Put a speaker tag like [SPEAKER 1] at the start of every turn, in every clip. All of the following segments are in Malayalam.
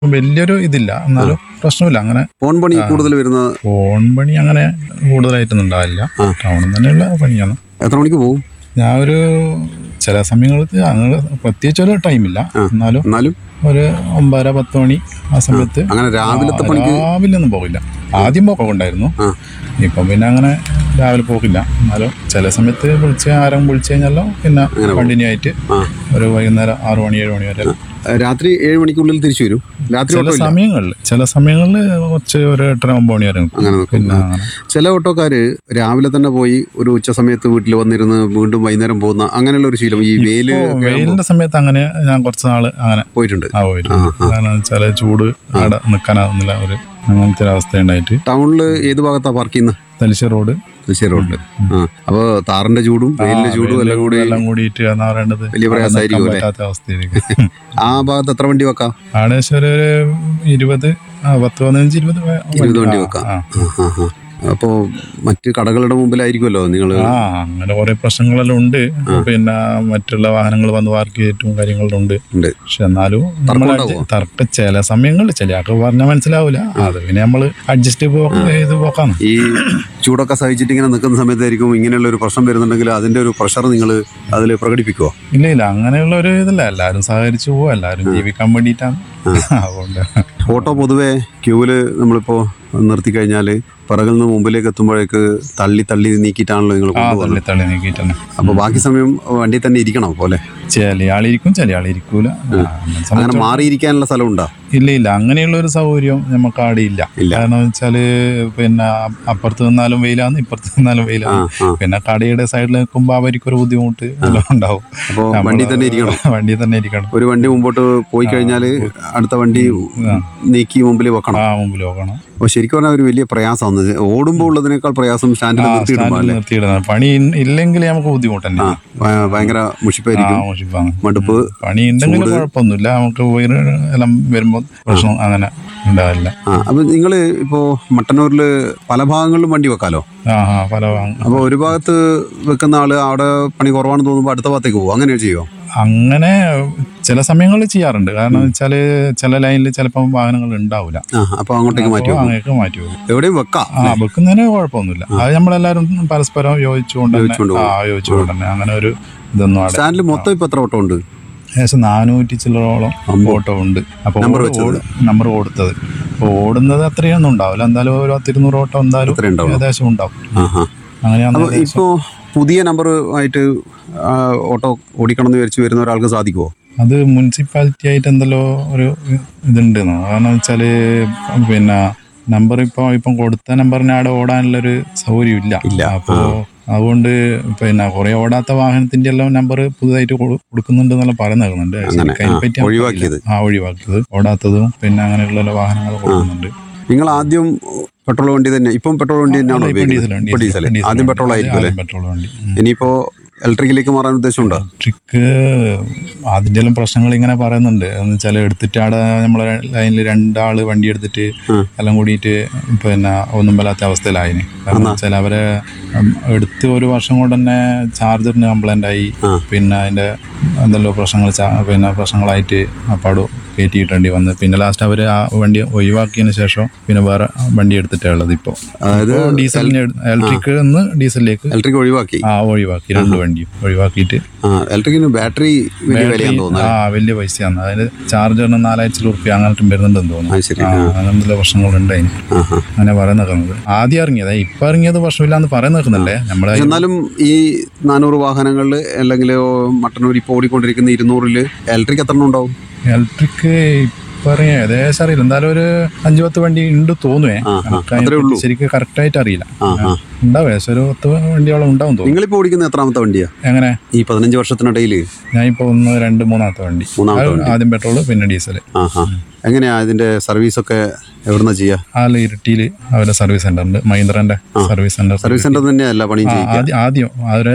[SPEAKER 1] വലിയൊരു ഇതില്ല എന്നാലും പ്രശ്നമില്ല അങ്ങനെ
[SPEAKER 2] ഫോൺ പണി കൂടുതൽ വരുന്നത്
[SPEAKER 1] ഫോൺ പണി അങ്ങനെ കൂടുതലായിട്ടൊന്നും ഉണ്ടാവില്ല
[SPEAKER 2] ആ.
[SPEAKER 1] ടൗണിൽ തന്നെയുള്ള പണിയാണ്
[SPEAKER 2] എത്ര മണിക്ക് പോകും
[SPEAKER 1] ഞാൻ ഒരു ചില സമയങ്ങളിൽ അങ്ങനെ പ്രത്യേകിച്ച് ഒരു ടൈമില്ല
[SPEAKER 2] ആ.
[SPEAKER 1] എന്നാലും
[SPEAKER 2] എന്നാലും
[SPEAKER 1] ഒരു ഒമ്പതര പത്ത് മണി ആ സമയത്ത്
[SPEAKER 2] അങ്ങനെ രാവിലത്തെ
[SPEAKER 1] ആ,
[SPEAKER 2] പണിക്ക്
[SPEAKER 1] രാവിലെ ഒന്നും പോകില്ല ആദ്യം പോക്കുണ്ടായിരുന്നു
[SPEAKER 2] ആ
[SPEAKER 1] ഇപ്പം പിന്നെ അങ്ങനെ രാവിലെ പോകില്ല എന്നാലും ചില സമയത്ത് വിളിച്ച് ആരും വിളിച്ചു കഴിഞ്ഞാലോ പിന്നെ കണ്ടിന്യൂ ആയിട്ട്
[SPEAKER 2] ആ
[SPEAKER 1] ഒരു വൈകുന്നേരം ആറ് മണി ഏഴ് മണി വരെ
[SPEAKER 2] രാത്രി ഏഴ് മണിക്കുള്ളിൽ തിരിച്ചു വരും രാത്രി
[SPEAKER 1] ചില
[SPEAKER 2] ഓട്ടോ ഇല്ല
[SPEAKER 1] സമയങ്ങളിൽ ചില സമയങ്ങളിൽ കുറച്ച് ഒരു എട്ടര ഒമ്പത് മണി വരെ നിൽക്കും.
[SPEAKER 2] അങ്ങനെ നിൽക്കും.
[SPEAKER 1] പിന്നെ അങ്ങനെ
[SPEAKER 2] ചില ഓട്ടോക്കാര് രാവിലെ തന്നെ പോയി ഒരു ഉച്ച സമയത്ത് വീട്ടിൽ വന്നിരുന്ന് വീണ്ടും വൈകുന്നേരം പോകുന്ന അങ്ങനെയുള്ള ഒരു ശീലം ഈ വെയില്
[SPEAKER 1] ഇപ്പോ വെയിലിന്റെ സമയത്ത് അങ്ങനെ ഞാൻ കുറച്ച് നാള് അങ്ങനെ
[SPEAKER 2] പോയിട്ടുണ്ട്
[SPEAKER 1] ആ പോയിട്ടുണ്ട് കാരണം വെച്ചാല് ചൂട് അവിടെ നിൽക്കാനാവുന്നില്ല ഒരു അങ്ങനത്തെ ഒരു അവസ്ഥ ഉണ്ടായിട്ട്
[SPEAKER 2] ടൗണിൽ ഏത് ഭാഗത്താ പാർക്ക് ചെയ്യുന്നത്
[SPEAKER 1] തലശ്ശേരി റോഡ്
[SPEAKER 2] തൃശ്ശൂർ റോഡില് ആ അപ്പൊ താറിന്റെ ചൂടും വെയിലിന്റെ ചൂടും എല്ലാം കൂടി
[SPEAKER 1] എല്ലാം കൂടിയിട്ട് എന്നാ പറയേണ്ടത്
[SPEAKER 2] വലിയ പ്രയാസമായിരിക്കും
[SPEAKER 1] നിൽക്കാൻ പറ്റാത്ത അവസ്ഥയിലേക്ക്
[SPEAKER 2] ആ ഭാഗത്ത് എത്ര വണ്ടി വെക്കാം
[SPEAKER 1] അവിടെ ഏകദേശം ഒരു ഇരുപത് ആ, പത്ത് പതിനഞ്ച് ഇരുപത് വ-
[SPEAKER 2] ഇരുപത് വണ്ടി
[SPEAKER 1] ആ,
[SPEAKER 2] വെക്കാം
[SPEAKER 1] ആ.
[SPEAKER 2] ആ, ആ, ആ. അപ്പോ മറ്റ് കടകളുടെ മുമ്പിലായിരിക്കുമല്ലോ നിങ്ങൾ
[SPEAKER 1] ആ അങ്ങനെ കുറെ പ്രശ്നങ്ങളെല്ലാം ഉണ്ട് പിന്നെ മറ്റുള്ള വാഹനങ്ങൾ വന്ന് പാർക്ക് ചെയ്തിട്ടും കാര്യങ്ങളും ഉണ്ട്
[SPEAKER 2] ഉണ്ട്
[SPEAKER 1] പക്ഷെ എന്നാലും നമ്മൾ
[SPEAKER 2] ഉണ്ടാവോ?
[SPEAKER 1] തർക്ക ചില സമയങ്ങളിൽ ചില ആൾക്ക് പറഞ്ഞാൽ മനസ്സിലാവില്ല അത് പിന്നെ നമ്മൾ അഡ്ജസ്റ്റ് ചെയ്ത് പോക്കാണ്
[SPEAKER 2] ഈ ചൂടൊക്കെ സഹിച്ചിട്ട് ഇങ്ങനെ നിൽക്കുന്ന സമയത്തായിരിക്കും ഇങ്ങനെയുള്ള ഒരു പ്രശ്നം വരുന്നുണ്ടെങ്കിൽ അതിന്റെ ഒരു പ്രഷർ നിങ്ങൾ അതിൽ പ്രകടിപ്പിക്കുമോ
[SPEAKER 1] ഇല്ല ഇല്ല അങ്ങനെയുള്ള ഒരു ഇതില്ല എല്ലാവരും സഹകരിച്ചു പോവാ എല്ലാവരും ജീവിക്കാൻ വേണ്ടിയിട്ടാണ് അതുകൊണ്ട്
[SPEAKER 2] ഓട്ടോ പൊതുവെ ക്യൂവിൽ നമ്മളിപ്പോ നിർത്തി കഴിഞ്ഞാൽ പിറകിൽ നിന്ന് മുമ്പിലേക്ക് എത്തുമ്പോഴേക്ക് തള്ളി തള്ളി നീക്കിയിട്ടാണല്ലോ നിങ്ങൾ
[SPEAKER 1] ആ
[SPEAKER 2] കൊണ്ടുപോകുന്നത്
[SPEAKER 1] തള്ളി തള്ളി നീക്കിയിട്ടാണ്
[SPEAKER 2] അപ്പൊ ബാക്കി സമയം വണ്ടി തന്നെ ഇരിക്കണം പോലെ
[SPEAKER 1] ചില ആളിരിക്കും ചില ആളിരിക്കൂല ആ, നമ്മളെ
[SPEAKER 2] അങ്ങനെ
[SPEAKER 1] സംബന്ധിച്ച്
[SPEAKER 2] മാറിയിരിക്കാനുള്ള സ്ഥലം ഉണ്ടോ
[SPEAKER 1] ഇല്ല ഇല്ല അങ്ങനെയുള്ള ഒരു സൗകര്യം നമുക്ക് അവിടെ ഇല്ല
[SPEAKER 2] ഇല്ല.
[SPEAKER 1] കാരണം വെച്ചാല് പിന്നെ അപ്പുറത്ത് നിന്നാലും വെയിലാന്ന് ഇപ്പുറത്ത് നിന്നാലും
[SPEAKER 2] ആ
[SPEAKER 1] വെയിലാണ്
[SPEAKER 2] ആ
[SPEAKER 1] പിന്നെ കടയുടെ സൈഡിൽ നിൽക്കുമ്പോൾ അവർക്കൊരു ബുദ്ധിമുട്ട് എല്ലാം ഉണ്ടാവും
[SPEAKER 2] അപ്പോൾ
[SPEAKER 1] നമ്മള്
[SPEAKER 2] വണ്ടി തന്നെ ഇരിക്കണം
[SPEAKER 1] വണ്ടി തന്നെ ഇരിക്കണം
[SPEAKER 2] ഒരു വണ്ടി മുമ്പോട്ട് പോയി കഴിഞ്ഞാൽ അടുത്ത വണ്ടി നീക്കി മുമ്പിൽ വെക്കണം
[SPEAKER 1] ആ മുമ്പിൽ നോക്കണം
[SPEAKER 2] അപ്പോൾ ശരിക്കും പറഞ്ഞാൽ ഒരു വലിയ പ്രയാസമാണ് ഓടുമ്പോൾ ഉള്ളതിനേക്കാൾ പ്രയാസം സ്റ്റാൻഡിൽ നിർത്തിയിടുമ്പോൾ
[SPEAKER 1] സ്റ്റാൻഡിൽ
[SPEAKER 2] അല്ലേ
[SPEAKER 1] നിർത്തിയിടുന്നത് പണി ഇൻ- ഇല്ലെങ്കിൽ നമുക്ക് ബുദ്ധിമുട്ട് തന്നെ
[SPEAKER 2] ഭ- ഭയങ്കര മുഷിപ്പായിരിക്കും
[SPEAKER 1] മോശിപ്പാണ്
[SPEAKER 2] മടുപ്പ്
[SPEAKER 1] പണി ഉണ്ടെങ്കിൽ കുഴപ്പമൊന്നുമില്ല നമുക്ക് വയറ് എല്ലാം വരുമ്പോൾ പ്രശ്നം അങ്ങനെ ഉണ്ടാവില്ല
[SPEAKER 2] ആ അപ്പൊ നിങ്ങൾ ഇപ്പോ മട്ടന്നൂരിൽ പല ഭാഗങ്ങളിലും വണ്ടി വെക്കാലോ
[SPEAKER 1] ആ ആ പല വാങ്ങ-
[SPEAKER 2] അപ്പോൾ ഒരു ഭാഗത്ത് വെക്കുന്ന ആള് അവിടെ പണി കുറവാണെന്ന് തോന്നുമ്പോൾ അടുത്ത ഭാഗത്തേക്ക് പോകും അങ്ങനെ ചെയ്യോ
[SPEAKER 1] അങ്ങനെ ചില സമയങ്ങളിൽ ചെയ്യാറുണ്ട് കാരണം വെച്ചാല് ചില ലൈനിൽ ചിലപ്പം വാഹനങ്ങൾ ഉണ്ടാവില്ല
[SPEAKER 2] ആ അപ്പൊ അങ്ങോട്ടേക്ക് മാറ്റി
[SPEAKER 1] അപ്പോൾ
[SPEAKER 2] വെക്കും
[SPEAKER 1] അങ്ങനെയൊക്കെ മാറ്റി പോകും
[SPEAKER 2] എവിടെയും വെക്കാം
[SPEAKER 1] ആ വെക്കുന്നതിന് കുഴപ്പമൊന്നുമില്ല അത് നമ്മളെല്ലാവരും പരസ്പരം യോജിച്ചുകൊണ്ട് തന്നെ
[SPEAKER 2] യോജിച്ചുകൊണ്ട്
[SPEAKER 1] ആ യോജിച്ചുകൊണ്ട് തന്നെ അങ്ങനെ ഒരു ഇതൊന്നും അവിടെ
[SPEAKER 2] സ്റ്റാൻഡിൽ മൊത്തം ഇപ്പൊ എത്ര ഓട്ടം ഉണ്ട്
[SPEAKER 1] ഏകദേശം നാനൂറ്റി ചില്ലറോളം ഓട്ടോ ഉണ്ട് അപ്പോൾ
[SPEAKER 2] നമ്പർ വെച്ചത്?
[SPEAKER 1] നമ്പർ കൊടുത്തത് അപ്പോൾ ഓടുന്നത് അത്രയൊന്നും ഉണ്ടാവില്ല എന്തായാലും ഒരു പത്തിരുന്നൂറ് ഓട്ടോ എന്തായാലും
[SPEAKER 2] അത്രേ ഉണ്ടാവുള്ളൂ.
[SPEAKER 1] ഏകദേശം ഉണ്ടാവും
[SPEAKER 2] ആഹാ
[SPEAKER 1] അങ്ങനെയാണ്
[SPEAKER 2] അപ്പൊ ഇപ്പോ പുതിയ നമ്പർ ആയിട്ട് ആ, ഓട്ടോ ഓടിക്കണം എന്ന് വിചാരിച്ചു വരുന്ന ഒരാൾക്ക് സാധിക്കുമോ
[SPEAKER 1] അത് മുനിസിപ്പാലിറ്റി ആയിട്ട് എന്തെല്ലോ ഒരു ഇതുണ്ട് കാരണം വെച്ചാൽ പിന്നെ നമ്പർ ഇപ്പോൾ ഇപ്പം കൊടുത്ത നമ്പറിന് അവിടെ ഓടാനുള്ളൊരു സൗകര്യം ഇല്ല
[SPEAKER 2] ഇല്ല.
[SPEAKER 1] അപ്പോൾ അതുകൊണ്ട് പിന്നെ കുറേ ഓടാത്ത വാഹനത്തിന്റെ എല്ലാം നമ്പർ പുതുതായിട്ട് കൊടു- കൊടുക്കുന്നുണ്ട് എന്നെല്ലാം പറയുന്ന കേൾക്കുന്നുണ്ട്
[SPEAKER 2] അങ്ങനെ,
[SPEAKER 1] ശരിക്കും അതിനെപ്പറ്റി
[SPEAKER 2] ആ,
[SPEAKER 1] നമുക്കറിയില്ല.
[SPEAKER 2] ഒഴിവാക്കിയത്.
[SPEAKER 1] ആ ഒഴിവാക്കിയത് ഓടാത്തതും പിന്നെ അങ്ങനെയുള്ള വാഹനങ്ങൾ കൊടുക്കുന്നുണ്ട്
[SPEAKER 2] നിങ്ങൾ ആദ്യം പെട്രോൾ വണ്ടി തന്നെ ഇപ്പം പെട്രോൾ വണ്ടി തന്നെയാണോ
[SPEAKER 1] ഇപ്പം
[SPEAKER 2] ഉപയോഗിക്കുന്നത്
[SPEAKER 1] ഡീസൽ
[SPEAKER 2] ഇപ്പൊ ഡീസൽ ആദ്യം പെട്രോൾ ആയിരിക്കും അല്ലേ
[SPEAKER 1] പെട്രോൾ വണ്ടി ഉം.
[SPEAKER 2] ഇനിയിപ്പോ ഇലക്ട്രിക്കിലേക്ക് മാറാൻ ഉദ്ദേശമുണ്ടോ
[SPEAKER 1] ഇലക്ട്രിക്ക് അതിൻ്റെ എല്ലാം പ്രശ്നങ്ങൾ ഇങ്ങനെ പറയുന്നുണ്ട് എന്ന് വെച്ചാൽ എടുത്തിട്ട് അവിടെ നമ്മളെ ലൈനിൽ രണ്ടാള് വണ്ടി എടുത്തിട്ട്
[SPEAKER 2] ഉം.
[SPEAKER 1] എല്ലാം കൂടിയിട്ട് പിന്നെ ഒന്നും വല്ലാത്ത അവസ്ഥയിലായിന് കാരണം വെച്ചാൽ അവരെ ഉം, എടുത്ത് ഒരു വർഷം കൊണ്ട് തന്നെ ചാർജറിന് കംപ്ലൈൻ്റ് ആയി
[SPEAKER 2] ആ.
[SPEAKER 1] പിന്നെ അതിൻ്റെ എന്തെല്ലോ പ്രശ്നങ്ങൾ ചാ- പിന്നെ പ്രശ്നങ്ങളായിട്ട് അപ്പാട് കയറ്റിയിട്ടേണ്ടി വന്ന് പിന്നെ ലാസ്റ്റ് അവർ ആ വണ്ടി ഒഴിവാക്കിയതിന് ശേഷം പിന്നെ വേറെ വണ്ടി എടുത്തിട്ടാണ് ഉള്ളത് ഇപ്പോൾ
[SPEAKER 2] അതായത്
[SPEAKER 1] ഡീസലിന് ഇലക്ട്രിക് നിന്ന് ഡീസലിലേക്ക്
[SPEAKER 2] ഇലക്ട്രിക് ഒഴിവാക്കി
[SPEAKER 1] ആ ഒഴിവാക്കി രണ്ട് വണ്ടിയും ഒഴിവാക്കിയിട്ട്
[SPEAKER 2] ആ ഇലക്ട്രിക്കിന് ബാറ്ററി വലിയ വിലയാന്ന് തോന്നുന്നു
[SPEAKER 1] ആ വലിയ പൈസയാണ് അതായത് ചാർജറിന് നാലായിരത്തി റുപ്യ അങ്ങനത്തെ വരുന്നുണ്ടെന്ന് തോന്നുന്നു
[SPEAKER 2] അത് ശരി
[SPEAKER 1] ആ, അങ്ങനത്തെ പ്രശ്നങ്ങളുണ്ട് അതിന്
[SPEAKER 2] ആഹാ.
[SPEAKER 1] അങ്ങനെ പറയുന്ന നിൽക്കുന്നത് ആദ്യം ഇറങ്ങിയത് ഇപ്പൊ ഇറങ്ങിയത് പ്രശ്നമില്ലാന്ന് പറയുന്ന നിൽക്കുന്നില്ലേ നമ്മളെ
[SPEAKER 2] പക്ഷെ എന്നാലും ഈ നാനൂറ് വാഹനങ്ങളിൽ അല്ലെങ്കിൽ മട്ടന്നൂർ ഇപ്പോൾ ഓടിക്കൊണ്ടിരിക്കുന്ന ഇരുന്നൂറില് ഇലക്ട്രിക് എത്ര എണ്ണം ഉണ്ടാവും
[SPEAKER 1] ഇലക്ട്രിക് ഇപ്പൊ ഇറങ്ങിയ ഏകദേശം അറിയില്ല എന്തായാലും ഒരു അഞ്ചു പത്ത് വണ്ടി ഉണ്ട് തോന്നുവേ
[SPEAKER 2] ആ, ആ.
[SPEAKER 1] എനിക്ക്
[SPEAKER 2] അത്രേ ഉള്ളൂ.
[SPEAKER 1] ശരിക്കും കറക്റ്റ് ആയിട്ട് അറിയില്ല
[SPEAKER 2] ആ ആ
[SPEAKER 1] ഉണ്ടാവും ഏകദേശം ഒരു പത്ത് വണ്ടിയോളം ഉണ്ടാവും തോന്നുന്നു
[SPEAKER 2] നിങ്ങളിപ്പോൾ ഓടിക്കുന്ന എത്രാമത്തെ വണ്ടിയാ
[SPEAKER 1] എങ്ങനെ
[SPEAKER 2] ഈ പതിനഞ്ച് വർഷത്തിനിടയിൽ
[SPEAKER 1] ഞാൻ ഇപ്പൊ ഒന്ന് രണ്ട് മൂന്നാമത്തെ വണ്ടി
[SPEAKER 2] മൂന്നാമത്തെ
[SPEAKER 1] അത് ആദ്യം പെട്രോൾ പിന്നെ ഡീസൽ
[SPEAKER 2] ആ ആ എങ്ങനെയാ ഇതിന്റെ സർവീസൊക്കെ എവിടുന്ന ചെയ്യാ
[SPEAKER 1] ആ ഇരിട്ടിയിൽ അവരുടെ സർവീസ് സെന്റർ ഉണ്ട് മഹീന്ദ്രന്റെ സർവീസ് സെന്റർ
[SPEAKER 2] സർവീസ് സെന്റർ തന്നെയല്ല പണി
[SPEAKER 1] ആ,
[SPEAKER 2] ചെയ്യിക്കുക
[SPEAKER 1] ആദ്യം ആദ്യം അവരെ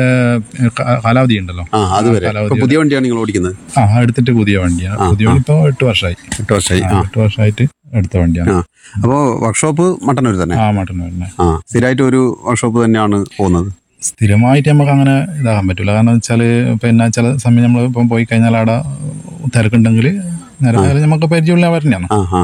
[SPEAKER 1] ക- കാലാവധി ഉണ്ടല്ലോ
[SPEAKER 2] ആ അതുവരെ
[SPEAKER 1] കാലാവധി
[SPEAKER 2] ഇപ്പൊ പുതിയ വണ്ടിയാണ് നിങ്ങൾ ഓടിക്കുന്നത്
[SPEAKER 1] ആ എടുത്തിട്ട് പുതിയ വണ്ടിയാണ് പുതിയ വണ്ടി ഇപ്പോൾ എട്ട് വർഷമായി
[SPEAKER 2] എട്ട് വർഷമായി
[SPEAKER 1] ആ,
[SPEAKER 2] ആ
[SPEAKER 1] എട്ട് വർഷമായിട്ട് എടുത്ത വണ്ടിയാണ്
[SPEAKER 2] ആ അപ്പോൾ വർക്ക്ഷോപ്പ് മട്ടന്നൂർ തന്നെ
[SPEAKER 1] ആ മട്ടൺ വരുന്നത്
[SPEAKER 2] ആ സ്ഥിരമായിട്ട് ഒരു വർക്ക്ഷോപ്പ് തന്നെയാണ് പോകുന്നത്
[SPEAKER 1] സ്ഥിരമായിട്ട് നമുക്ക് അങ്ങനെ ഇതാകാൻ പറ്റില്ല കാരണം വെച്ചാൽ പിന്നെ ചില സമയം നമ്മൾ ഇപ്പം പോയി കഴിഞ്ഞാൽ അവിടെ തിരക്കുണ്ടെങ്കിൽ നേരെ നമുക്ക് പരിചയമുള്ള വരണയാണ്
[SPEAKER 2] ആ ആ